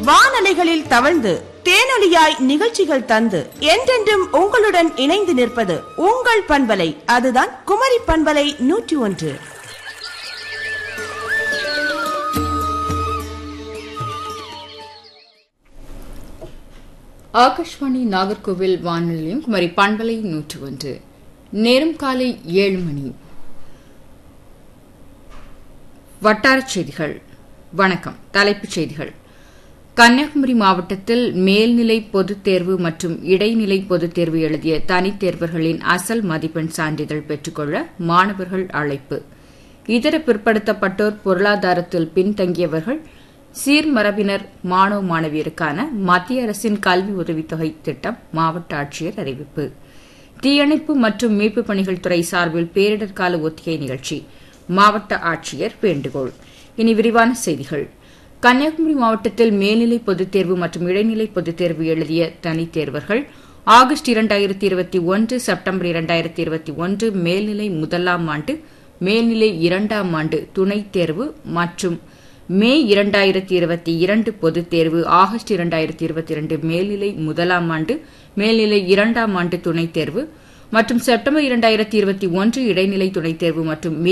வானலைகளில் தவழ்ந்து தேனொலியாய் நிகழ்ச்சிகள் தந்து என்றென்றும் உங்களுடன் இணைந்து நிற்பது உங்கள் பண்பலை அதுதான் குமரி பண்பலை நூற்றி ஒன்று ஆகாஷ்வாணி நாகர்கோவில் வானொலியும் குமரி பண்பலை நூற்று ஒன்று நேரம் காலை ஏழு மணி வட்டாரச் செய்திகள் வணக்கம் தலைப்புச் செய்திகள் கன்னியாகுமரி மாவட்டத்தில் மேல்நிலை பொதுத் தேர்வு மற்றும் இடைநிலை பொதுத் தேர்வு எழுதிய தனித் தேர்வர்களின் அசல் மதிப்பெண் சான்றிதழ் பெற்றுக்கொள்ள மாணவர்கள் அழைப்பு இதர பிற்படுத்தப்பட்டோர் பொருளாதாரத்தில் பின்தங்கியவர்கள் சீர்மரபினர் மாணவ மாணவியருக்கான மத்திய அரசின் கல்வி உதவித்தொகை திட்டம் மாவட்ட ஆட்சியர் அறிவிப்பு தீயணைப்பு மற்றும் மீட்புப் பணிகள் துறை சார்பில் பேரிடர் கால ஒத்திகை நிகழ்ச்சி மாவட்ட ஆட்சியர் வேண்டுகோள் இனி விரிவான செய்திகள் கன்னியாகுமரி மாவட்டத்தில் மேல்நிலை பொதுத் தேர்வு மற்றும் இடைநிலை பொதுத் தேர்வு எழுதிய தனித் தேர்வர்கள் ஆகஸ்ட் இரண்டாயிரத்தி இருபத்தி ஒன்று செப்டம்பர் இரண்டாயிரத்தி இருபத்தி ஒன்று மேல்நிலை முதலாம் ஆண்டு மேல்நிலை இரண்டாம் ஆண்டு துணைத் தேர்வு மற்றும் மே இரண்டாயிரத்தி இருபத்தி இரண்டு பொதுத் தேர்வு ஆகஸ்ட் இரண்டாயிரத்தி இருபத்தி இரண்டு மேல்நிலை முதலாம் ஆண்டு மேல்நிலை இரண்டாம் ஆண்டு துணைத் தேர்வு மற்றும் செப்டம்பர் இரண்டாயிரத்தி இருபத்தி ஒன்று இடைநிலை துணைத் தேர்வு மற்றும்